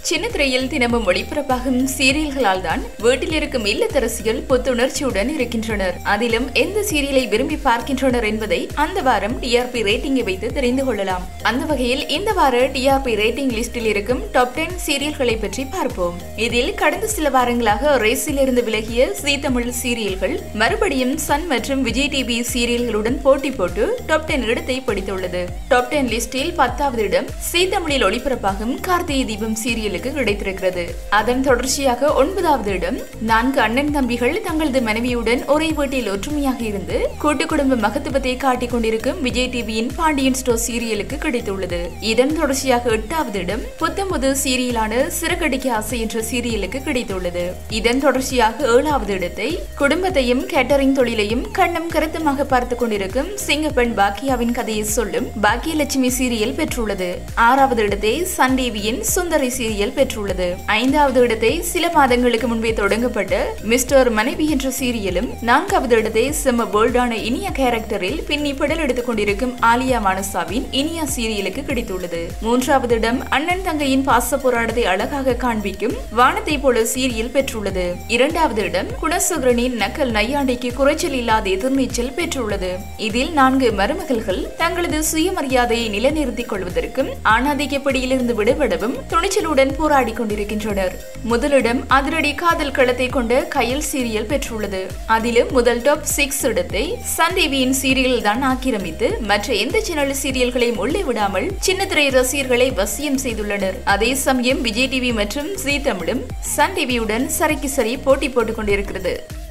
சின்ன திரையில் தினமும் ஒளிபரப்பாகும் சீரியல்களால் தான் வீட்டில் இருக்கும் இல்லத்தரசிகள் புத்துணர்ச்சியுடன் இருக்கின்றனர் அதிலும் எந்த சீரியலை விரும்பி பார்க்கின்றனர் என்பதை அந்த வாரம் டிஆர்பி ரேட்டிங்கை வைத்து தெரிந்து கொள்ளலாம் அந்த வகையில் இந்த வார டிஆர்பி ரேட்டிங் லிஸ்டில் இருக்கும் டாப் டென் சீரியல்களை பற்றி பார்ப்போம் இதில் கடந்த சில வாரங்களாக ரேஸில் இருந்து விலகிய ஜீ தமிழ் சீரியல்கள் மறுபடியும் சன் மற்றும் விஜய் டிவி சீரியல்களுடன் போட்டி போட்டு டாப் டென் இடத்தை பிடித்துள்ளது டாப் டென் லிஸ்டில் பத்தாவது இடம் ஜீ தமிழில் ஒளிபரப்பாகும் கார்த்திகை தீபம் சீரியலுக்கு கிடைத்திருக்கிறது அதன் தொடர்ச்சியாக ஒன்பதாவது இடம் நான்கு அண்ணன் தம்பிகள் தங்களது மனைவியுடன் ஒரே வீட்டில் ஒற்றுமையாக இருந்து கூட்டு குடும்ப மகத்துவத்தை காட்டிக் கொண்டிருக்கும் விஜய் டிவியின் பாண்டியன் ஸ்டோர் சீரியலுக்கு கிடைத்துள்ளது இதன் தொடர்ச்சியாக எட்டாவது இடம் புத்தம்புது சீரியலான சிறகடிக்க ஆசை என்ற சீரியலுக்கு கிடைத்துள்ளது இதன் தொடர்ச்சியாக ஏழாவது இடத்தை குடும்பத்தையும் கேட்டரிங் தொழிலையும் கண்ணம் கருத்துமாக பார்த்து கொண்டிருக்கும் சிங்கப்பெண் பாக்கியாவின் கதையை சொல்லும் பாக்கியலட்சுமி சீரியல் பெற்றுள்ளது ஆறாவது இடத்தை சன் டிவியின் சுந்தரி சீரியல் பெற்றுள்ளது ஐந்தாவது இடத்தை சில மாதங்களுக்கு முன்பே தொடங்கப்பட்ட மிஸ்டர் மனைவி என்ற சீரியலும் நான்காவது இடத்தை செம்ம போல்டான இனிய கேரக்டரில் பின்னி படல் எடுத்துக் கொண்டிருக்கும் ஆலியா மானசாவின் இனியா சீரியலுக்கு கிடைத்துள்ளது மூன்றாவது இடம் அண்ணன் தங்கையின் பாச போராட்டத்தை அழகாக காண்பிக்கும் வானத்தை போல சீரியல் பெற்றுள்ளது இரண்டாவது இடம் குணசுகரனின் நக்கல் நையாண்டிக்கு குறைச்சல் இல்லாத எதிர்நீச்சல் பெற்றுள்ளது இதில் நான்கு மருமகள்கள் தங்களது சுயமரியாதையை நிலைநிறுத்திக் கொள்வதற்கும் ஆணாதிக்க பிடியிலிருந்து விடுபடவும் துணிச்சலுடன் போராடி கொண்டிருக்கின்றனர் முதலிடம் அதிரடி காதல் களத்தை கொண்ட கயல் சீரியல் பெற்றுள்ளது அதிலும் முதல் டாப் சிக்ஸ் இடத்தை சன் டிவியின் சீரியல் தான் ஆக்கிரமித்து மற்ற எந்த சேனல் சீரியல்களையும் உள்ளே விடாமல் சின்ன திரை ரசிகர்களை வசியம் செய்துள்ளனர் அதே சமயம் விஜய் டிவி மற்றும் ஜீ தமிழும் சன் டிவியுடன் சரிக்கு சரி போட்டி போட்டுக் கொண்டிருக்கிறது